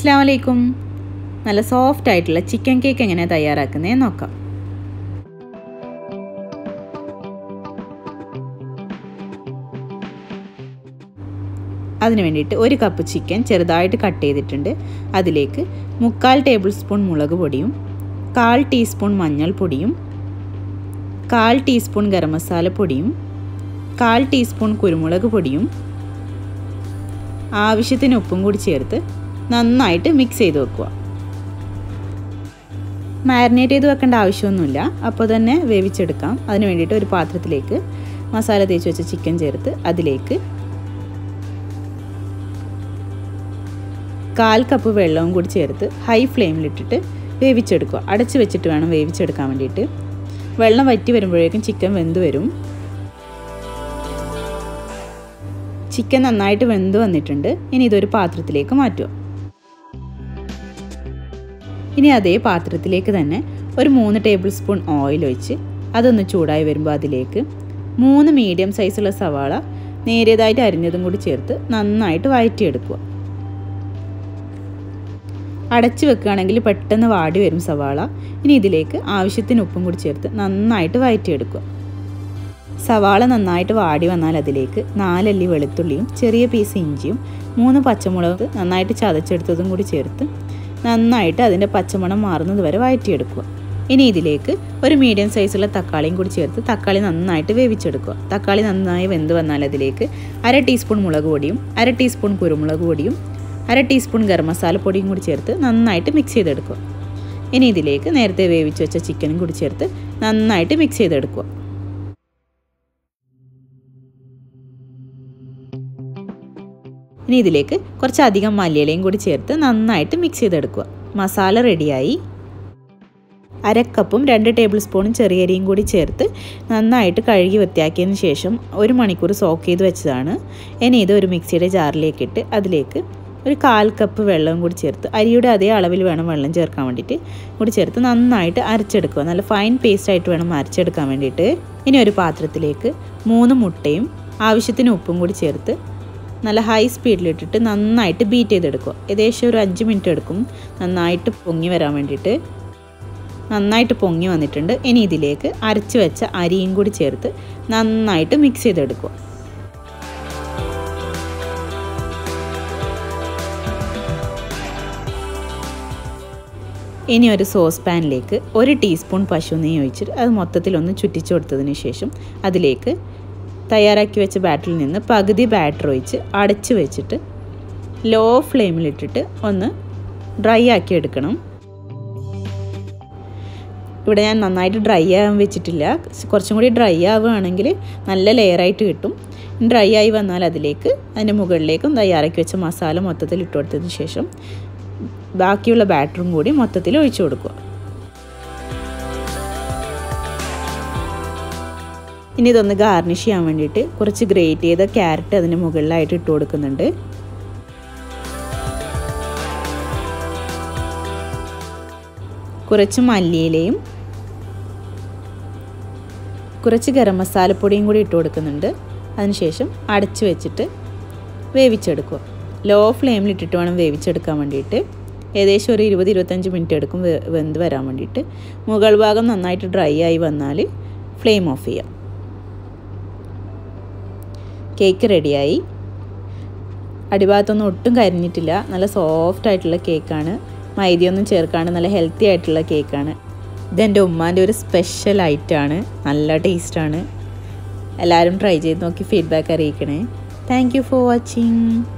അസ്സാം വലൈക്കും നല്ല സോഫ്റ്റ് ആയിട്ടുള്ള ചിക്കൻ കേക്ക് എങ്ങനെ തയ്യാറാക്കുന്നതെന്ന് നോക്കാം അതിന് വേണ്ടിയിട്ട് ഒരു കപ്പ് ചിക്കൻ ചെറുതായിട്ട് കട്ട് ചെയ്തിട്ടുണ്ട് അതിലേക്ക് മുക്കാൽ ടേബിൾ സ്പൂൺ മുളക് പൊടിയും കാൽ ടീസ്പൂൺ മഞ്ഞൾപ്പൊടിയും കാൽ ടീസ്പൂൺ ഗരം മസാല പൊടിയും കാൽ ടീസ്പൂൺ കുരുമുളക് പൊടിയും ആവശ്യത്തിന് ഉപ്പും കൂടി ചേർത്ത് നന്നായിട്ട് മിക്സ് ചെയ്ത് വെക്കുക മാരിനേറ്റ് ചെയ്ത് വെക്കേണ്ട ആവശ്യമൊന്നുമില്ല അപ്പോൾ തന്നെ വേവിച്ചെടുക്കാം അതിന് വേണ്ടിയിട്ട് ഒരു പാത്രത്തിലേക്ക് മസാല തേച്ച് വെച്ച ചിക്കൻ ചേർത്ത് അതിലേക്ക് കാൽ കപ്പ് വെള്ളവും കൂടി ചേർത്ത് ഹൈ ഫ്ലെയിമിലിട്ടിട്ട് വേവിച്ചെടുക്കുക അടച്ച് വെച്ചിട്ട് വേണം വേവിച്ചെടുക്കാൻ വേണ്ടിയിട്ട് വെള്ളം വറ്റി വരുമ്പോഴേക്കും ചിക്കൻ വെന്ത് വരും ചിക്കൻ നന്നായിട്ട് വെന്ത് വന്നിട്ടുണ്ട് ഇനി ഇതൊരു പാത്രത്തിലേക്ക് മാറ്റുക ഇനി അതേ പാത്രത്തിലേക്ക് തന്നെ ഒരു മൂന്ന് ടേബിൾ സ്പൂൺ ഓയിൽ ഒഴിച്ച് അതൊന്ന് ചൂടായി വരുമ്പോൾ അതിലേക്ക് മൂന്ന് മീഡിയം സൈസുള്ള സവാള നേരിയതായിട്ട് അരിഞ്ഞതും കൂടി ചേർത്ത് നന്നായിട്ട് വഴറ്റിയെടുക്കുക അടച്ചു വെക്കുകയാണെങ്കിൽ പെട്ടെന്ന് വാടി വരും സവാള ഇനി ഇതിലേക്ക് ആവശ്യത്തിന് ഉപ്പും കൂടി ചേർത്ത് നന്നായിട്ട് വഴറ്റിയെടുക്കുക സവാള നന്നായിട്ട് വാടി വന്നാൽ അതിലേക്ക് നാലല്ലി വെളുത്തുള്ളിയും ചെറിയ പീസ് ഇഞ്ചിയും മൂന്ന് പച്ചമുളക് നന്നായിട്ട് ചതച്ചെടുത്തതും കൂടി ചേർത്ത് നന്നായിട്ട് അതിൻ്റെ പച്ചമണം മാറുന്നത് വരെ വഴറ്റിയെടുക്കുക ഇനി ഇതിലേക്ക് ഒരു മീഡിയം സൈസുള്ള തക്കാളിയും കൂടി ചേർത്ത് തക്കാളി നന്നായിട്ട് വേവിച്ചെടുക്കുക തക്കാളി നന്നായി വെന്ത് വന്നാൽ അതിലേക്ക് അര ടീസ്പൂൺ മുളക് പൊടിയും അര ടീസ്പൂൺ കുരുമുളക് പൊടിയും അര ടീസ്പൂൺ ഗരം മസാല പൊടിയും കൂടി ചേർത്ത് നന്നായിട്ട് മിക്സ് ചെയ്തെടുക്കുക ഇനി ഇതിലേക്ക് നേരത്തെ വേവിച്ച് വെച്ച ചിക്കനും കൂടി ചേർത്ത് നന്നായിട്ട് മിക്സ് ചെയ്തെടുക്കുക ഇനി ഇതിലേക്ക് കുറച്ചധികം മല്ലിയിലയും കൂടി ചേർത്ത് നന്നായിട്ട് മിക്സ് ചെയ്തെടുക്കുക മസാല റെഡിയായി അരക്കപ്പും രണ്ട് ടേബിൾ സ്പൂണും ചെറിയരിയും കൂടി ചേർത്ത് നന്നായിട്ട് കഴുകി വൃത്തിയാക്കിയതിന് ശേഷം ഒരു മണിക്കൂർ സോക്ക് ചെയ്ത് വെച്ചതാണ് ഇനി ഇത് ഒരു മിക്സിയുടെ ജാറിലേക്ക് ഇട്ട് അതിലേക്ക് ഒരു കാൽ കപ്പ് വെള്ളവും കൂടി ചേർത്ത് അരിയുടെ അതേ അളവിൽ വേണം വെള്ളം ചേർക്കാൻ വേണ്ടിയിട്ട് കൂടി ചേർത്ത് നന്നായിട്ട് അരച്ചെടുക്കുക നല്ല ഫൈൻ പേസ്റ്റ് ആയിട്ട് വേണം അരച്ചെടുക്കാൻ വേണ്ടിയിട്ട് ഇനി ഒരു പാത്രത്തിലേക്ക് മൂന്ന് മുട്ടയും ആവശ്യത്തിന് ഉപ്പും കൂടി ചേർത്ത് നല്ല ഹൈ സ്പീഡിലിട്ടിട്ട് നന്നായിട്ട് ബീറ്റ് ചെയ്തെടുക്കുക ഏകദേശം ഒരു അഞ്ച് മിനിറ്റ് എടുക്കും നന്നായിട്ട് പൊങ്ങി വരാൻ വേണ്ടിയിട്ട് നന്നായിട്ട് പൊങ്ങി വന്നിട്ടുണ്ട് ഇനി ഇതിലേക്ക് അരച്ച് വെച്ച അരിയും കൂടി ചേർത്ത് നന്നായിട്ട് മിക്സ് ചെയ്തെടുക്കുക ഇനി ഒരു സോസ് പാനിലേക്ക് ഒരു ടീസ്പൂൺ പശു നെയ്യ് ഒഴിച്ചിട്ട് അത് മൊത്തത്തിലൊന്ന് ചുറ്റിച്ചു കൊടുത്തതിന് ശേഷം അതിലേക്ക് തയ്യാറാക്കി വെച്ച ബാറ്ററിൽ നിന്ന് പകുതി ബാറ്റർ ഒഴിച്ച് അടച്ച് വെച്ചിട്ട് ലോ ഫ്ലെയിമിലിട്ടിട്ട് ഒന്ന് ഡ്രൈ ആക്കി എടുക്കണം ഇവിടെ ഞാൻ നന്നായിട്ട് ഡ്രൈ ആകാൻ വെച്ചിട്ടില്ല കുറച്ചും കൂടി ഡ്രൈ ആവുകയാണെങ്കിൽ നല്ല ലെയറായിട്ട് കിട്ടും ഡ്രൈ ആയി വന്നാൽ അതിലേക്ക് അതിൻ്റെ മുകളിലേക്കും തയ്യാറാക്കി വെച്ച മസാല മൊത്തത്തിൽ ഇട്ട് കൊടുത്തതിന് ശേഷം ബാക്കിയുള്ള ബാറ്ററും കൂടി മൊത്തത്തിൽ ഒഴിച്ചു കൊടുക്കുക ഇനി ഇതൊന്ന് ഗാർണിഷ് ചെയ്യാൻ വേണ്ടിയിട്ട് കുറച്ച് ഗ്രേറ്റ് ചെയ്ത ക്യാരറ്റ് അതിന് മുകളിലായിട്ട് ഇട്ട് കൊടുക്കുന്നുണ്ട് കുറച്ച് മല്ലിയിലയും കുറച്ച് ഗരം മസാലപ്പൊടിയും കൂടി ഇട്ട് കൊടുക്കുന്നുണ്ട് അതിനുശേഷം അടച്ചു വെച്ചിട്ട് വേവിച്ചെടുക്കുക ലോ ഫ്ലെയിമിലിട്ടിട്ട് വേണം വേവിച്ചെടുക്കാൻ വേണ്ടിയിട്ട് ഏകദേശം ഒരു ഇരുപത് ഇരുപത്തഞ്ച് മിനിറ്റ് എടുക്കും വെന്ത് വരാൻ വേണ്ടിയിട്ട് മുകൾ ഭാഗം നന്നായിട്ട് ഡ്രൈ ആയി വന്നാൽ ഫ്ലെയിം ഓഫ് ചെയ്യാം കേക്ക് റെഡിയായി അടിഭാഗത്തൊന്നും ഒട്ടും കരിഞ്ഞിട്ടില്ല നല്ല സോഫ്റ്റ് ആയിട്ടുള്ള കേക്കാണ് മൈദയൊന്നും ചേർക്കാണ്ട് നല്ല ഹെൽത്തി ആയിട്ടുള്ള കേക്കാണ് ഇതെൻ്റെ ഉമ്മാൻ്റെ ഒരു സ്പെഷ്യൽ ഐറ്റമാണ് നല്ല ടേസ്റ്റാണ് എല്ലാവരും ട്രൈ ചെയ്ത് നോക്കി ഫീഡ്ബാക്ക് അറിയിക്കണേ താങ്ക് യു ഫോർ വാച്ചിങ്